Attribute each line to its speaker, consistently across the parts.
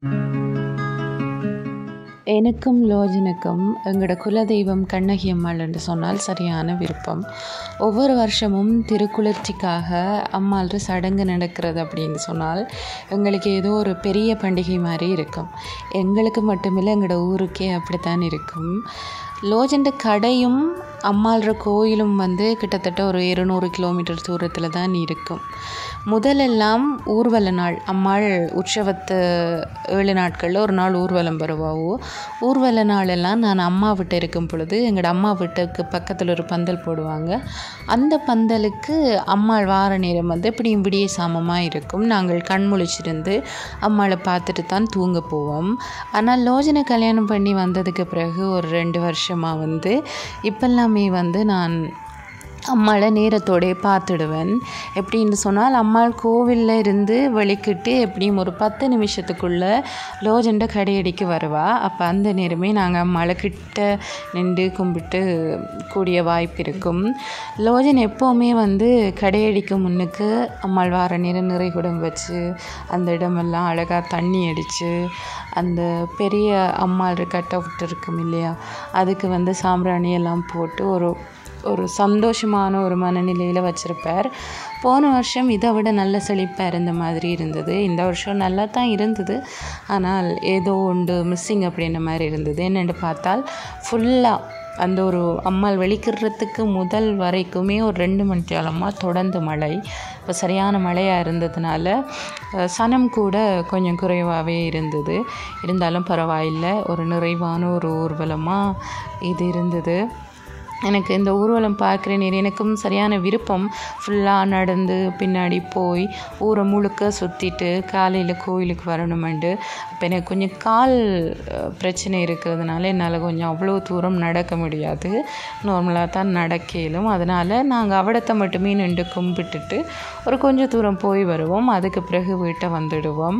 Speaker 1: எனக்கும் லோஜனுக்கும் எங்களோட குலதெய்வம் கண்ணகி அம்மாள் என்று சொன்னால் சரியான விருப்பம் ஒவ்வொரு வருஷமும் திருக்குளிர்ச்சிக்காக அம்மாள்ற சடங்கு நடக்கிறது அப்படின்னு சொன்னால் எங்களுக்கு ஏதோ ஒரு பெரிய பண்டிகை மாதிரி இருக்கும் எங்களுக்கு மட்டுமில்லை எங்களோட ஊருக்கே அப்படித்தான் இருக்கும் லோஜண்ட கடையும் அம்மாள்ற கோயிலும் வந்து கிட்டத்தட்ட ஒரு இருநூறு கிலோமீட்டர் தூரத்தில் தான் இருக்கும் முதலெல்லாம் ஊர்வல நாள் அம்மாள் உற்சவத்து ஏழு நாட்களில் ஒரு நாள் ஊர்வலம் வருவாவோ ஊர்வல நாளெல்லாம் நான் அம்மா வீட்டு இருக்கும் பொழுது எங்களோட அம்மா வீட்டுக்கு பக்கத்தில் ஒரு பந்தல் போடுவாங்க அந்த பந்தலுக்கு அம்மாள் வார நேரம் வந்து இப்படியும் விடிய சாமமாக இருக்கும் நாங்கள் கண் முழிச்சிருந்து அம்மாளை பார்த்துட்டு தான் தூங்க போவோம் ஆனால் லோஜனை கல்யாணம் பண்ணி வந்ததுக்கு பிறகு ஒரு ரெண்டு வருஷமாக வந்து இப்போல்லாமே வந்து நான் அம்மாளை நேரத்தோடே பார்த்துடுவேன் எப்படின்னு சொன்னால் அம்மாள் கோவிலில் இருந்து வெளிக்கிட்டு எப்படியும் ஒரு பத்து நிமிஷத்துக்குள்ளே லோஜண்ட கடையடிக்கு வருவா அப்போ அந்த நேரமே நாங்கள் அம்மாளை கிட்ட நின்று கும்பிட்டு கூடிய வாய்ப்பு இருக்கும் லோஜன் எப்போவுமே வந்து கடையடிக்கு முன்னுக்கு அம்மாள் வார நேரம் நிறைகுடம் வச்சு அந்த இடமெல்லாம் அழகாக தண்ணி அடித்து அந்த பெரிய அம்மாள் கட் அவுட் இருக்கும் இல்லையா அதுக்கு வந்து சாம்பிராணி எல்லாம் போட்டு ஒரு ஒரு சந்தோஷமான ஒரு மனநிலையில் வச்சுருப்பார் போன வருஷம் இதை விட நல்ல செழிப்பாக இருந்த மாதிரி இருந்தது இந்த வருஷம் நல்லா தான் இருந்தது ஆனால் ஏதோ ஒன்று மிஸ்ஸிங் அப்படின்ற மாதிரி இருந்தது என்னென்னு பார்த்தால் ஃபுல்லாக அந்த ஒரு அம்மாள் வெளிக்கிறதுக்கு முதல் வரைக்குமே ஒரு ரெண்டு மணி காலமாக தொடர்ந்து மழை இப்போ சரியான மழையாக இருந்ததுனால சனம் கூட கொஞ்சம் குறைவாகவே இருந்தது இருந்தாலும் பரவாயில்லை ஒரு நிறைவான ஒரு ஊர்வலமாக இது இருந்தது எனக்கு இந்த ஊர்வலம் பார்க்குற நேரம் எனக்கும் சரியான விருப்பம் ஃபுல்லாக நடந்து பின்னாடி போய் ஊரை முழுக்க சுற்றிட்டு காலையில் கோயிலுக்கு வரணுமெண்டு இப்போ எனக்கு கொஞ்சம் கால் பிரச்சனை இருக்கிறதுனால என்னால் கொஞ்சம் அவ்வளோ தூரம் நடக்க முடியாது நார்மலாக தான் நடக்க இயலும் அதனால் நாங்கள் அவடத்தை மட்டுமே நின்று கும்பிட்டுட்டு ஒரு கொஞ்சம் தூரம் போய் வருவோம் அதுக்கு பிறகு வீட்டை வந்துடுவோம்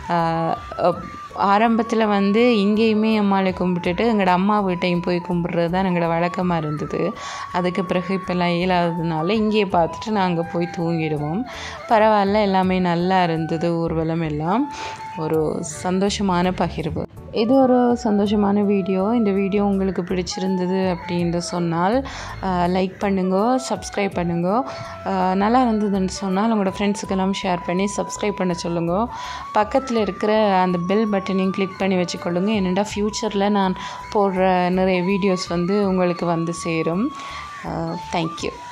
Speaker 1: ஆரம்பத்தில் வந்து இங்கேயுமே அம்மாவை கும்பிட்டுட்டு எங்களோட அம்மா வீட்டையும் போய் கும்பிட்றது தான் எங்களோட வழக்கமாக இருந்தது அதுக்கு பிறகு இப்போல்லாம் இயலாததுனால இங்கேயே பார்த்துட்டு நாங்கள் போய் தூங்கிடுவோம் பரவாயில்ல எல்லாமே நல்லா இருந்தது ஊர்வலம் எல்லாம் ஒரு சந்தோஷமான பகிர்வு இது ஒரு சந்தோஷமான வீடியோ இந்த வீடியோ உங்களுக்கு பிடிச்சிருந்தது அப்படின்னு சொன்னால் லைக் பண்ணுங்க சப்ஸ்கிரைப் பண்ணுங்க நல்லா இருந்ததுன்னு சொன்னால் உங்களோட ஃப்ரெண்ட்ஸுக்கெல்லாம் ஷேர் பண்ணி சப்ஸ்கிரைப் பண்ண சொல்லுங்க பக்கத்தில் இருக்கிற அந்த பெல் பட்டனையும் கிளிக் பண்ணி வச்சுக்கொள்ளுங்க என்னென்னா ஃப்யூச்சரில் நான் போடுற நிறைய வீடியோஸ் வந்து உங்களுக்கு வந்து சேரும் தேங்க்யூ